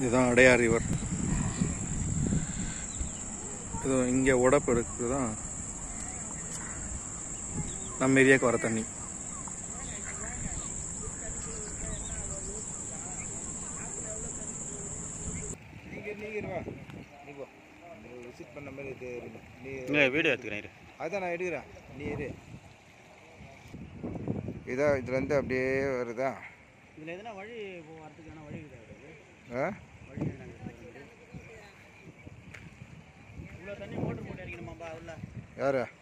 இதுதான் அடையார் ரிவர் இது இங்கே உடப்பு இருக்குது தான் நம்ம ஏரியாவுக்கு வர தண்ணி நீங்க நீங்க வா நீ போ விசிட் பண்ண மாதிரி இது இருங்க. நீ இங்கே வீடியோ எடுத்துக்கிறேன் இரு. அதான் நான் எடுக்கிறேன் நீ இரு இதான் இதுலேருந்து அப்படியே வருதா இதில் எதனா வழி வரதுக்கான வழி கிடையாது ஆ வழி இவ்வளோ தண்ணி மோட்டர் போட்டு அடிக்கணுமாப்பா உள்ள யாரு